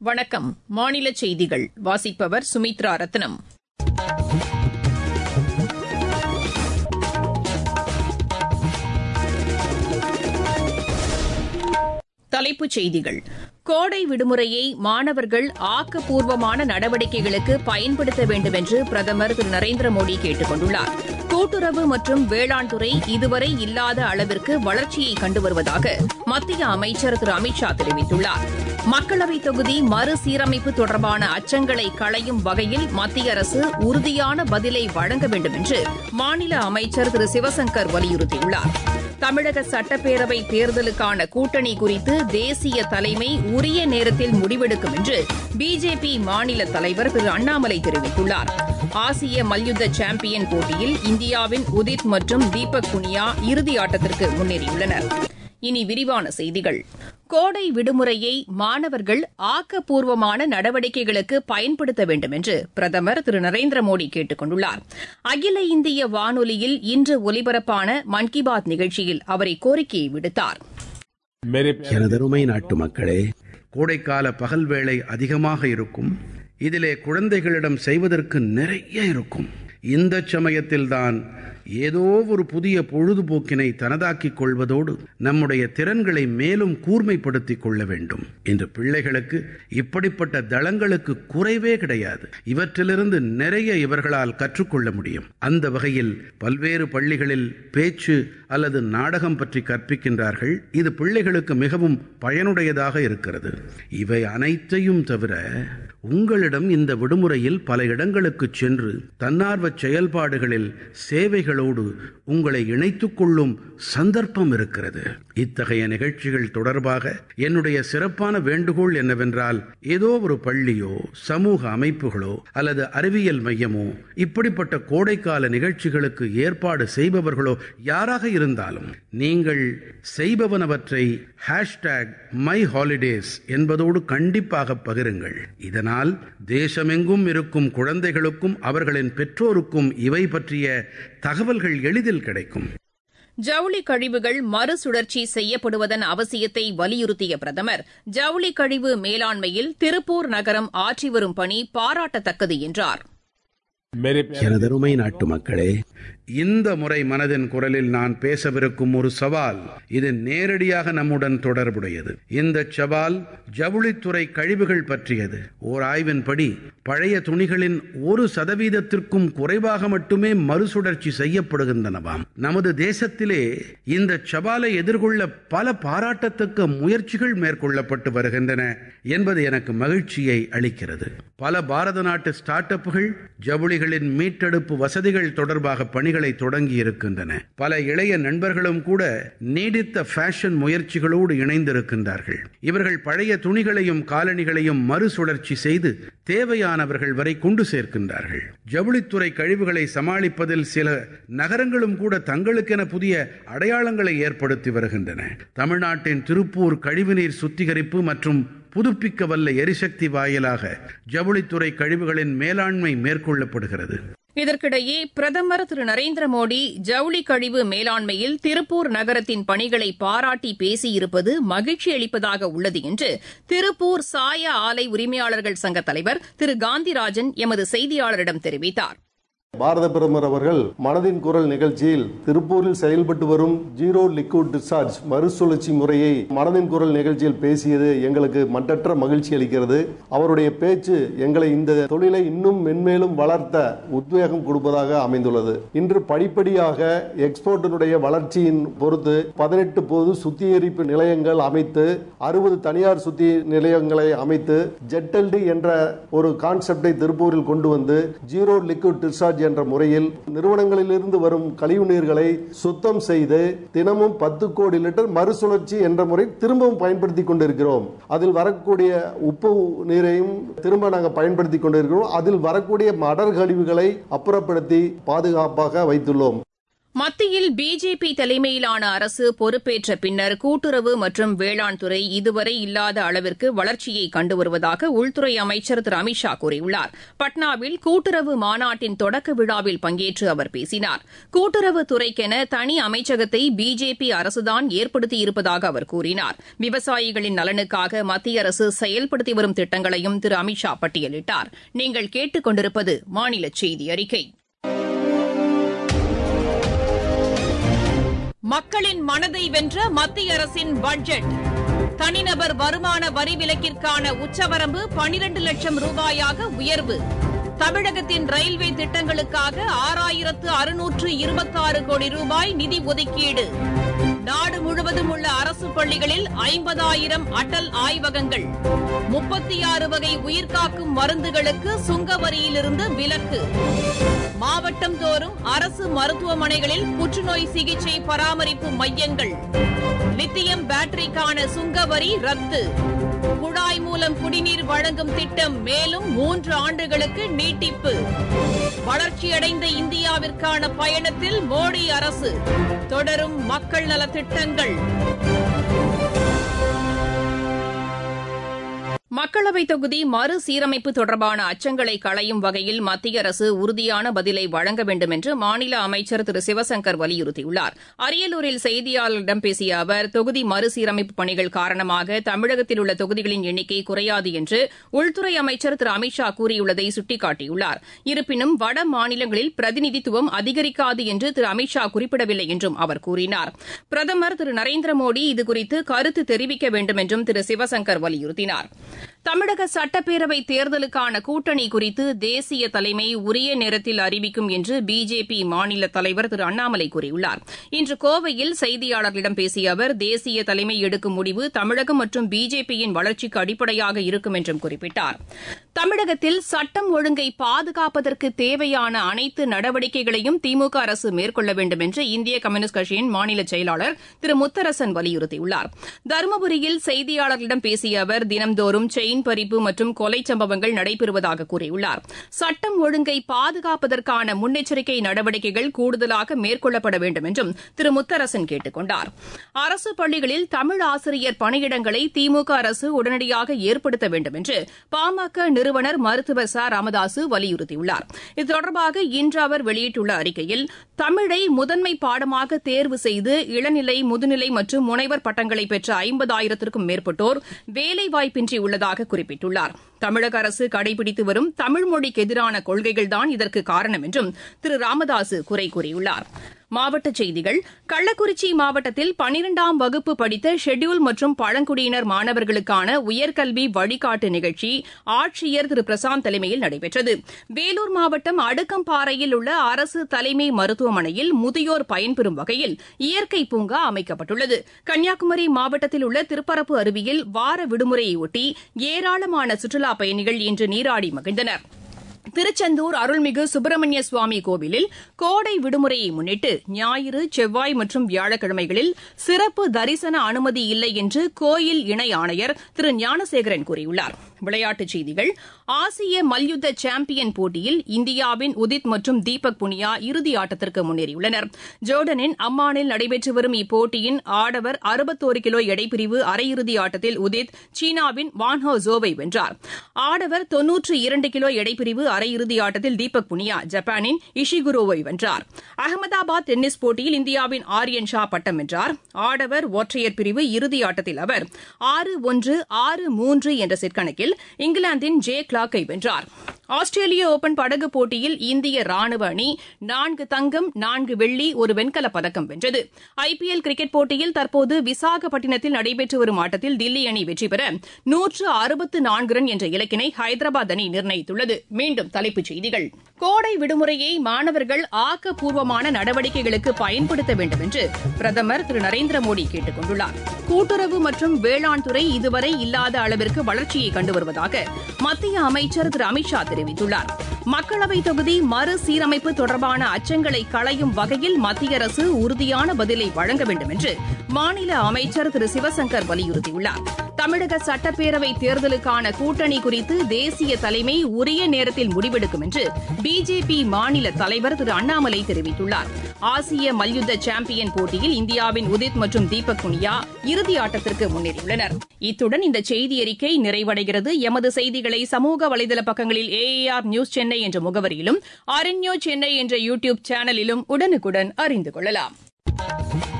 வணக்கம் மாநில செய்திகள் வாசிப்பவர் சுமித்ரா ரத்னம் தலைப்புச் செய்திகள் கோடை விடுமுறையை மாணவர்கள் ஆக்கப்பூர்வமான நடவடிக்கைகளுக்கு பயன்படுத்த வேண்டும் என்று பிரதமர் திரு நரேந்திர மோடி கேட்டுக் கொண்டுள்ளார் கூட்டுறவு மற்றும் வேளாண் துறை இதுவரை இல்லாத அளவிற்கு வளர்ச்சியை கண்டு வருவதாக மத்திய அமைச்சர் திரு அமித் ஷா தெரிவித்துள்ளார் மக்களவைத் தொகுதி மறுசீரமைப்பு தொடர்பான அச்சங்களை களையும் வகையில் மத்திய அரசு உறுதியான பதிலை வழங்க வேண்டும் என்று மாநில அமைச்சர் திரு சிவசங்கர் வலியுறுத்தியுள்ளார் தமிழக சட்டப்பேரவை தேர்தலுக்கான கூட்டணி குறித்து தேசிய தலைமை உரிய நேரத்தில் முடிவெடுக்கும் என்று பிஜேபி மாநில தலைவர் திரு அண்ணாமலை தெரிவித்துள்ளார் ஆசிய மல்யுத்த சாம்பியன் போட்டியில் இந்தியாவின் உதித் மற்றும் தீபக் புனியா இறுதி ஆட்டத்திற்கு முன்னேறியுள்ளனர் இனி விரிவான செய்திகள் கோடை விடுமுறையை மாணவர்கள் ஆக்கப்பூர்வமான நடவடிக்கைகளுக்கு பயன்படுத்த வேண்டும் என்று பிரதமர் திரு நரேந்திர மோடி கேட்டுக் கொண்டுள்ளார் அகில இந்திய வானொலியில் இன்று ஒலிபரப்பான மன் கி பாத் நிகழ்ச்சியில் அவர் இக்கோரிக்கையை விடுத்தார் எனதருமை நாட்டு மக்களே கோடைக்கால பகல் வேளை அதிகமாக இருக்கும் இதிலே குழந்தைகளிடம் செய்வதற்கு நிறைய இருக்கும் இந்த சமயத்தில்தான் ஏதோ ஒரு புதிய பொழுதுபோக்கினை தனதாக்கிக் கொள்வதோடு நம்முடைய திறன்களை மேலும் கூர்மைப்படுத்திக் கொள்ள வேண்டும் இன்று பிள்ளைகளுக்கு இப்படிப்பட்ட தளங்களுக்கு குறைவே கிடையாது இவற்றிலிருந்து நிறைய இவர்களால் கற்றுக்கொள்ள முடியும் அந்த வகையில் பல்வேறு பள்ளிகளில் பேச்சு அல்லது நாடகம் பற்றி கற்பிக்கின்றார்கள் இது பிள்ளைகளுக்கு மிகவும் பயனுடையதாக இருக்கிறது இவை அனைத்தையும் தவிர உங்களிடம் இந்த விடுமுறையில் பல இடங்களுக்கு சென்று தன்னார்வ செயல்பாடுகளில் சேவைகளோடு உங்களை இணைத்துக் கொள்ளும் சந்தர்ப்பம் இருக்கிறது இத்தகைய நிகழ்ச்சிகள் தொடர்பாக என்னுடைய சிறப்பான வேண்டுகோள் என்னவென்றால் ஏதோ ஒரு பள்ளியோ சமூக அமைப்புகளோ அல்லது அறிவியல் மையமோ இப்படிப்பட்ட கோடைக்கால நிகழ்ச்சிகளுக்கு ஏற்பாடு செய்பவர்களோ யாராக இருந்தாலும் நீங்கள் செய்பவனவற்றை ஹேஷ்டேக் மை ஹாலிடேஸ் என்பதோடு கண்டிப்பாக பகிருங்கள் இதனால் தேசமெங்கும் இருக்கும் குழந்தைகளுக்கும் அவர்களின் பெற்றோருக்கும் இவை பற்றிய தகவல்கள் எளிதில் கிடைக்கும் ஜவுளி கழிவுகள் மறுசுழற்சி செய்யப்படுவதன் அவசியத்தை வலியுறுத்திய பிரதமர் ஜவுளி கழிவு மேலாண்மையில் திருப்பூர் நகரம் ஆற்றி வரும் பணி பாராட்டத்தக்கது என்றார் எனதருமை நாட்டு மக்களே இந்த முறை மனதின் குரலில் நான் பேசவிருக்கும் ஒரு சவால் இது நேரடியாக நம்முடன் தொடர்புடையது இந்த சவால் ஜவுளித்துறை கழிவுகள் பற்றியது ஓர் ஆய்வின்படி பழைய துணிகளின் ஒரு சதவீதத்திற்கும் குறைவாக மட்டுமே மறுசுழற்சி செய்யப்படுகின்றனவாம் நமது தேசத்திலே இந்த சவாலை எதிர்கொள்ள பல பாராட்டத்தக்க முயற்சிகள் மேற்கொள்ளப்பட்டு வருகின்றன என்பது எனக்கு மகிழ்ச்சியை அளிக்கிறது பல பாரத நாட்டு ஸ்டார்ட் அப்புகள் ஜவுளிகளின் மீட்டெடுப்பு வசதிகள் தொடர்பாக பணிகளை தொடங்கி இருக்கின்றன பல இளைய நண்பர்களும் கூட நீடித்த ஃபேஷன் முயற்சிகளோடு இணைந்திருக்கின்றார்கள் இவர்கள் பழைய துணிகளையும் காலணிகளையும் மறுசுழற்சி செய்து தேவையானவர்கள் வரை கொண்டு சேர்க்கின்றார்கள் ஜவுளித்துறை கழிவுகளை சமாளிப்பதில் சில நகரங்களும் கூட தங்களுக்கென புதிய அடையாளங்களை ஏற்படுத்தி வருகின்றன தமிழ்நாட்டின் திருப்பூர் கழிவுநீர் சுத்திகரிப்பு மற்றும் புதுப்பிக்க வல்ல எரிசக்தி வாயிலாக ஜவுளித்துறை கழிவுகளின் மேலாண்மை மேற்கொள்ளப்படுகிறது இதற்கிடையே பிரதமர் திரு நரேந்திர மோடி ஜவுளி கழிவு மேலாண்மையில் திருப்பூர் நகரத்தின் பணிகளை பாராட்டி பேசியிருப்பது மகிழ்ச்சி அளிப்பதாக உள்ளது என்று திருப்பூர் சாய ஆலை உரிமையாளர்கள் சங்க தலைவர் திரு காந்திராஜன் எமது செய்தியாளரிடம் தெரிவித்தார் பாரத பிரதமர் அவர்கள் மனதின் குரல் நிகழ்ச்சியில் திருப்பூரில் செயல்பட்டு வரும் ஜீரோ லிக்விட் டிஸ்சார்ஜ் மறுசுழற்சி முறையை மனதின் குரல் நிகழ்ச்சியில் பேசியது எங்களுக்கு மட்டற்ற மகிழ்ச்சி அளிக்கிறது அவருடைய பேச்சு எங்களை இந்த தொழிலை இன்னும் மென்மேலும் வளர்த்த உத்வேகம் கொடுப்பதாக அமைந்துள்ளது இன்று படிப்படியாக எக்ஸ்போர்ட்டினுடைய வளர்ச்சியின் பொறுத்து பதினெட்டு பொது சுத்திகரிப்பு நிலையங்கள் அமைத்து அறுபது தனியார் சுத்தி நிலையங்களை அமைத்து ஜெட்டல்டி என்ற ஒரு கான்செப்டை திருப்பூரில் கொண்டு வந்து ஜீரோ லிக்விட் டிஸ்சார்ஜ் என்ற முறையில் நிறுவனங்களிலிருந்து வரும் கழிவு நீர்களை சுத்தம் செய்து தினமும் பத்து கோடி லிட்டர் மறுசுழற்சி என்ற முறை திரும்பவும் பயன்படுத்தி கொண்டிருக்கிறோம் அதில் வரக்கூடிய உப்பு நீரையும் திரும்ப நாங்கள் பயன்படுத்தி கொண்டிருக்கிறோம் அதில் வரக்கூடிய மடர் கழிவுகளை அப்புறப்படுத்தி பாதுகாப்பாக வைத்துள்ளோம் மத்தியில் பிஜேபி தலைமையிலான அரசு பொறுப்பேற்ற பின்னர் கூட்டுறவு மற்றும் வேளாண் துறை இதுவரை இல்லாத அளவிற்கு வளர்ச்சியை கண்டு வருவதாக உள்துறை அமைச்சர் திரு அமித் ஷா கூறியுள்ளார் பட்னாவில் கூட்டுறவு மாநாட்டின் தொடக்க விழாவில் பங்கேற்று அவர் பேசினார் கூட்டுறவு துறைக்கென தனி அமைச்சகத்தை பிஜேபி அரசுதான் ஏற்படுத்தியிருப்பதாக அவர் கூறினார் விவசாயிகளின் நலனுக்காக மத்திய அரசு செயல்படுத்தி வரும் திட்டங்களையும் திரு அமித் ஷா பட்டியலிட்டார் நீங்கள் கேட்டுக் கொண்டிருப்பது மாநில செய்தி அறிக்கை மக்களின் மனதை வென்ற மத்திய அரசின் பட்ஜெட் தனிநபர் வருமான வரி விலக்கிற்கான உச்சவரம்பு பனிரண்டு லட்சம் ரூபாயாக உயர்வு தமிழகத்தின் ரயில்வே திட்டங்களுக்காக ஆறாயிரத்து அறுநூற்று இருபத்தாறு கோடி ரூபாய் நிதி ஒதுக்கீடு நாடு முழுவதும் உள்ள அரசு பள்ளிகளில் ஐம்பதாயிரம் அடல் ஆய்வகங்கள் முப்பத்தி ஆறு வகை உயிர்காக்கும் மருந்துகளுக்கு சுங்க வரியிலிருந்து விலக்கு மாவட்டம் தோறும் அரசு மருத்துவமனைகளில் புற்றுநோய் சிகிச்சை பராமரிப்பு மையங்கள் லித்தியம் பேட்டரிக்கான சுங்க வரி ரத்து குழாய் மூலம் குடிநீர் வழங்கும் திட்டம் மேலும் மூன்று ஆண்டுகளுக்கு நீட்டிப்பு வளர்ச்சியடைந்த இந்தியாவிற்கான பயணத்தில் மோடி அரசு தொடரும் மக்கள் நலத்திட்டங்கள் மக்களவைத் தொகுதி மறுசீரமைப்பு தொடர்பான அச்சங்களை களையும் வகையில் மத்திய அரசு உறுதியான பதிலை வழங்க வேண்டும் என்று மாநில அமைச்சர் திரு சிவசங்கர் வலியுறுத்தியுள்ளார் அரியலூரில் செய்தியாளர்களிடம் பேசிய அவர் தொகுதி மறுசீரமைப்பு பணிகள் காரணமாக தமிழகத்தில் உள்ள தொகுதிகளின் எண்ணிக்கை குறையாது என்று உள்துறை அமைச்சர் திரு அமித் ஷா கூறியுள்ளதை சுட்டிக்காட்டியுள்ளார் இருப்பினும் வட மாநிலங்களில் பிரதிநிதித்துவம் அதிகரிக்காது என்று திரு அமித் ஷா குறிப்பிடவில்லை என்றும் அவர் கூறினார் பிரதமர் திரு நரேந்திர மோடி இதுகுறித்து கருத்து தெரிவிக்க வேண்டும் என்றும் திரு சிவசங்கர் வலியுறுத்தினார் தமிழக சட்டப்பேரவை தேர்தலுக்கான கூட்டணி குறித்து தேசிய தலைமை உரிய நேரத்தில் அறிவிக்கும் என்று பிஜேபி மாநில தலைவர் திரு அண்ணாமலை கூறியுள்ளார் இன்று கோவையில் செய்தியாளர்களிடம் பேசிய அவர் தேசிய தலைமை எடுக்கும் முடிவு தமிழகம் மற்றும் பிஜேபியின் வளர்ச்சிக்கு அடிப்படையாக இருக்கும் என்றும் குறிப்பிட்டார் தமிழகத்தில் சட்டம் ஒழுங்கை பாதுகாப்பதற்கு தேவையான அனைத்து நடவடிக்கைகளையும் திமுக அரசு மேற்கொள்ள வேண்டும் என்று இந்திய கம்யூனிஸ்ட் கட்சியின் மாநில செயலாளர் திரு முத்தரசன் வலியுறுத்தியுள்ளார் தருமபுரியில் செய்தியாளர்களிடம் பேசிய அவர் தினம்தோறும் செயின் பறிப்பு மற்றும் கொலை சம்பவங்கள் நடைபெறுவதாக கூறியுள்ளார் சட்டம் ஒழுங்கை பாதுகாப்பதற்கான முன்னெச்சரிக்கை நடவடிக்கைகள் கூடுதலாக மேற்கொள்ளப்பட வேண்டும் என்றும் திரு முத்தரசன் கேட்டுக் கொண்டார் அரசு பள்ளிகளில் தமிழ் ஆசிரியர் பணியிடங்களை திமுக அரசு உடனடியாக ஏற்படுத்த வேண்டும் என்று பாமக நிறுவனர் மருத்துவர் ச ராமதாசு வலியுறுத்தியுள்ளார் இது தொடர்பாக இன்று அவர் வெளியிட்டுள்ள அறிக்கையில் தமிழை முதன்மை பாடமாக தேர்வு செய்து இளநிலை முதுநிலை மற்றும் முனைவர் பட்டங்களை பெற்ற ஐம்பதாயிரத்திற்கும் மேற்பட்டோர் வேலைவாய்ப்பின்றி உள்ளதாக குறிப்பிட்டுள்ளார் தமிழக அரசு கடைபிடித்து வரும் தமிழ் மொழிக்கு எதிரான கொள்கைகள்தான் இதற்கு காரணம் என்றும் திரு ராமதாசு குறை கூறியுள்ளார் மாவட்டச் செய்திகள் கள்ளக்குறிச்சி மாவட்டத்தில் பனிரெண்டாம் வகுப்பு படித்த ஷெட்யூல் மற்றும் பழங்குடியினர் மாணவர்களுக்கான உயர்கல்வி வழிகாட்டு நிகழ்ச்சி ஆட்சியர் திரு பிரசாந்த் தலைமையில் நடைபெற்றது வேலூர் மாவட்டம் அடுக்கம்பாறையில் உள்ள அரசு தலைமை மருத்துவமனையில் முதியோர் பயன்பெறும் வகையில் இயற்கை பூங்கா அமைக்கப்பட்டுள்ளது கன்னியாகுமரி மாவட்டத்தில் உள்ள திருப்பரப்பு அருவியில் வார விடுமுறையொட்டி ஏராளமான சுற்றுலாப் பயணிகள் இன்று நீராடி மகிழ்ந்தனர் திருச்செந்தூர் அருள்மிகு சுப்பிரமணிய சுவாமி கோவிலில் கோடை விடுமுறையை முன்னிட்டு ஞாயிறு செவ்வாய் மற்றும் வியாழக்கிழமைகளில் சிறப்பு தரிசன அனுமதி இல்லை என்று கோயில் இணை ஆணையர் திரு ஞானசேகரன் கூறியுள்ளார் விளையாட்டுச் செய்திகள் ஆசிய மல்யுத்த சாம்பியன் போட்டியில் இந்தியாவின் உதித் மற்றும் தீபக் புனியா இறுதி ஆட்டத்திற்கு முன்னேறியுள்ளனர் ஜோர்டனின் அம்மானில் நடைபெற்று வரும் இப்போட்டியின் ஆடவர் அறுபத்தோரு கிலோ எடைப்பிரிவு அரையிறுதி ஆட்டத்தில் உதித் சீனாவின் வான்ஹோ ஜோவை வென்றார் ஆடவர் தொன்னூற்று இரண்டு கிலோ எடைப்பிரிவு அரையிறுதி ஆட்டத்தில் தீபக் புனியா ஜப்பானின் இஷிகுரோவை வென்றார் அகமதாபாத் டென்னிஸ் போட்டியில் இந்தியாவின் ஆரியன் ஷா பட்டம் வென்றார் ஆடவர் ஒற்றையர் பிரிவு இறுதி ஆட்டத்தில் அவர் ஆறு ஒன்று ஆறு மூன்று என்ற செட் கணக்கில் இங்கிலாந்தின் ஜே கிளாக்கை வென்றார் ஆஸ்திரேலிய ஓபன் படகு போட்டியில் இந்திய ராணுவ அணி நான்கு தங்கம் நான்கு வெள்ளி ஒரு வெண்கலப் பதக்கம் வென்றது ஐபிஎல் கிரிக்கெட் போட்டியில் தற்போது விசாகப்பட்டினத்தில் நடைபெற்று வரும் ஆட்டத்தில் தில்லி அணி வெற்றி பெற நூற்று அறுபத்து நான்கு ரன் என்ற இலக்கினை ஹைதராபாத் அணி நிர்ணயித்துள்ளது மீண்டும் தலைப்புச் செய்திகள் கோடை விடுமுறையை மாணவர்கள் ஆக்கப்பூர்வமான நடவடிக்கைகளுக்கு பயன்படுத்த வேண்டும் என்று பிரதமர் திரு நரேந்திர மோடி கேட்டுக் கொண்டுள்ளார் கூட்டுறவு மற்றும் வேளாண் துறை இதுவரை இல்லாத அளவிற்கு வளர்ச்சியை கண்டு வருவதாக மத்திய அமைச்சர் திரு அமித்ஷா தெரிவித்துள்ளார் மக்களவைத் தொகுதி மறுசீரமைப்பு தொடர்பான அச்சங்களை களையும் வகையில் மத்திய அரசு உறுதியான பதிலை வழங்க வேண்டும் என்று மாநில அமைச்சர் திரு சிவசங்கர் வலியுறுத்தியுள்ளார் தமிழக சட்டப்பேரவை தேர்தலுக்கான கூட்டணி குறித்து தேசிய தலைமை உரிய நேரத்தில் முடிவெடுக்கும் என்று பிஜேபி மாநில தலைவர் திரு அண்ணாமலை தெரிவித்துள்ளார் ஆசிய மல்யுத்த சாம்பியன் போட்டியில் இந்தியாவின் உதித் மற்றும் தீபக் புனியா இறுதி ஆட்டத்திற்கு முன்னேறியுள்ளனர் இத்துடன் இந்த செய்தி அறிக்கை நிறைவடைகிறது எமது செய்திகளை சமூக வலைதள பக்கங்களில் ஏஏஆர் நியூஸ் சென்னை என்ற முகவரியிலும் ஆர்என்யூ சென்னை என்ற யூ டியூப் சேனலிலும் உடனுக்குடன் அறிந்து கொள்ளலாம்